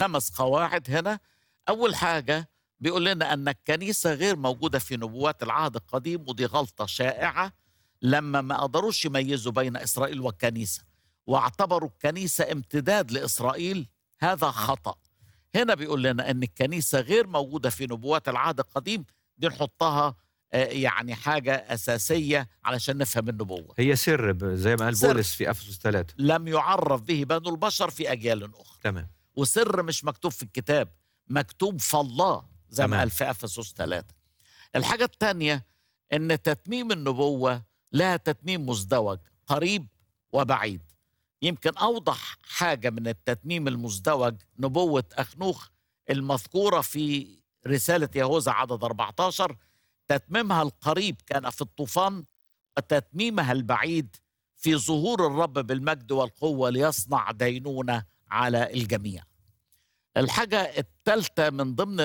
خمس قواعد هنا أول حاجة بيقول لنا أن الكنيسة غير موجودة في نبوات العهد القديم ودي غلطة شائعة لما ما قدروش يميزوا بين إسرائيل والكنيسة واعتبروا الكنيسة امتداد لإسرائيل هذا خطأ هنا بيقول لنا أن الكنيسة غير موجودة في نبوات العهد القديم دي نحطها آه، يعني حاجة أساسية علشان نفهم النبوة هي سر ب- زي ما قال سر. بولس في افسس 3 لم يعرف به بنو البشر في أجيال أخرى تمام وسر مش مكتوب في الكتاب مكتوب في الله زي ما تمام. قال في افسس ثلاثة الحاجة الثانية ان تتميم النبوة لها تتميم مزدوج قريب وبعيد يمكن اوضح حاجة من التتميم المزدوج نبوة اخنوخ المذكورة في رسالة يهوذا عدد 14 تتميمها القريب كان في الطوفان وتتميمها البعيد في ظهور الرب بالمجد والقوة ليصنع دينونة على الجميع الحاجة الثالثة من ضمن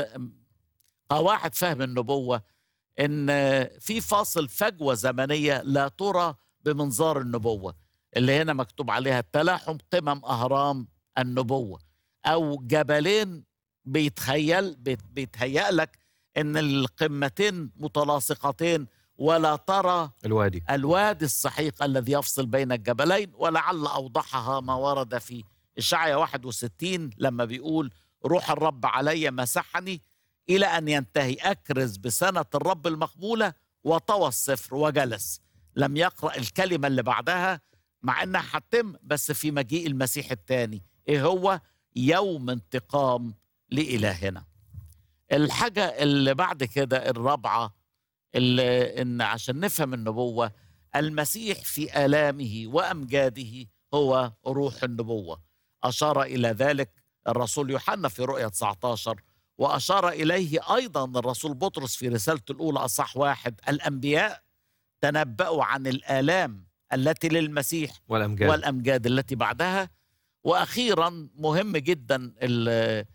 قواعد فهم النبوة إن في فاصل فجوة زمنية لا ترى بمنظار النبوة اللي هنا مكتوب عليها تلاحم قمم أهرام النبوة أو جبلين بيتخيل بيت- بيتهيأ لك إن القمتين متلاصقتين ولا ترى الوادي الوادي السحيق الذي يفصل بين الجبلين ولعل أوضحها ما ورد في إشعيا 61 لما بيقول روح الرب علي مسحني إلى أن ينتهي أكرز بسنة الرب المقبولة وطوى السفر وجلس لم يقرأ الكلمة اللي بعدها مع أنها هتتم بس في مجيء المسيح الثاني إيه هو يوم انتقام لإلهنا الحاجة اللي بعد كده الرابعة اللي إن عشان نفهم النبوة المسيح في آلامه وأمجاده هو روح النبوة أشار إلى ذلك الرسول يوحنا في رؤية 19 وأشار إليه أيضا الرسول بطرس في رسالته الأولى أصح واحد الأنبياء تنبأوا عن الآلام التي للمسيح والامجاد والأمجاد التي بعدها وأخيرا مهم جدا ال-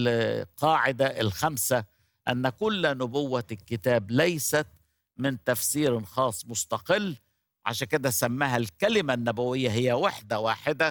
القاعدة الخمسة أن كل نبوة الكتاب ليست من تفسير خاص مستقل عشان كده سماها الكلمة النبوية هي وحدة واحدة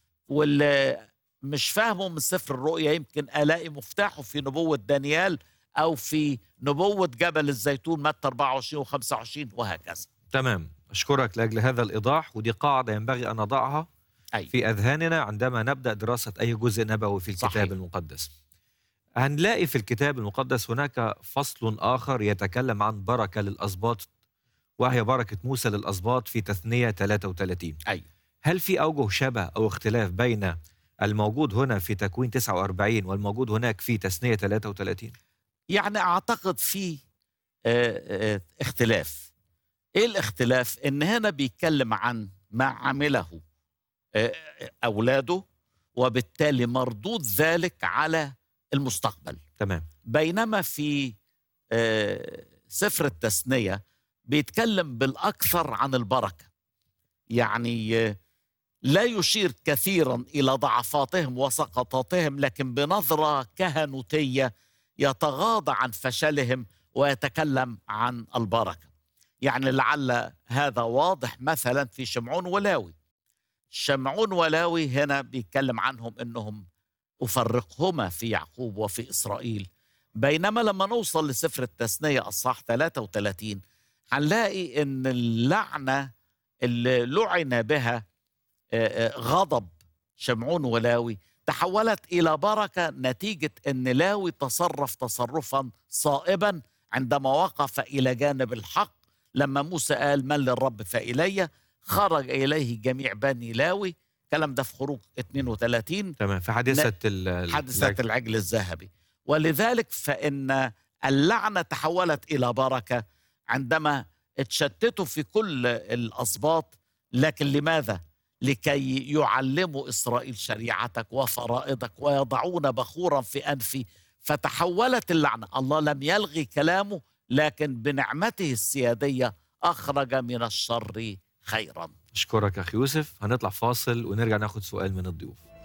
واللي مش فاهمه من سفر الرؤيا يمكن ألاقي مفتاحه في نبوة دانيال أو في نبوة جبل الزيتون متى 24 و25 وهكذا تمام اشكرك لاجل هذا الايضاح ودي قاعده ينبغي ان نضعها أي. في اذهاننا عندما نبدا دراسه اي جزء نبوي في الكتاب صحيح. المقدس هنلاقي في الكتاب المقدس هناك فصل اخر يتكلم عن بركه للاسباط وهي بركه موسى للاسباط في تثنيه 33 أي. هل في اوجه شبه او اختلاف بين الموجود هنا في تكوين 49 والموجود هناك في تثنيه 33 يعني اعتقد في آه، آه، اختلاف ايه الاختلاف ان هنا بيتكلم عن ما عمله آه، اولاده وبالتالي مردود ذلك على المستقبل تمام بينما في آه، سفر التثنيه بيتكلم بالاكثر عن البركه يعني آه، لا يشير كثيرا الى ضعفاتهم وسقطاتهم لكن بنظره كهنوتيه يتغاضى عن فشلهم ويتكلم عن البركه يعني لعل هذا واضح مثلا في شمعون ولاوي شمعون ولاوي هنا بيتكلم عنهم انهم افرقهما في يعقوب وفي اسرائيل بينما لما نوصل لسفر التثنيه اصحاح 33 هنلاقي ان اللعنه اللي لعن بها آه، آه، غضب شمعون ولاوي تحولت الى بركه نتيجه ان لاوي تصرف تصرفا صائبا عندما وقف الى جانب الحق لما موسى قال من للرب فالي خرج اليه جميع بني لاوي الكلام ده في خروج 32 تمام في حادثه ال- ال- حادثة العجل الذهبي ولذلك فإن اللعنة تحولت إلى بركة عندما اتشتتوا في كل الأسباط لكن لماذا؟ لكي يعلموا إسرائيل شريعتك وفرائضك ويضعون بخورا في أنفي فتحولت اللعنة الله لم يلغي كلامه لكن بنعمته السيادية أخرج من الشر خيرا اشكرك اخي يوسف هنطلع فاصل ونرجع ناخد سؤال من الضيوف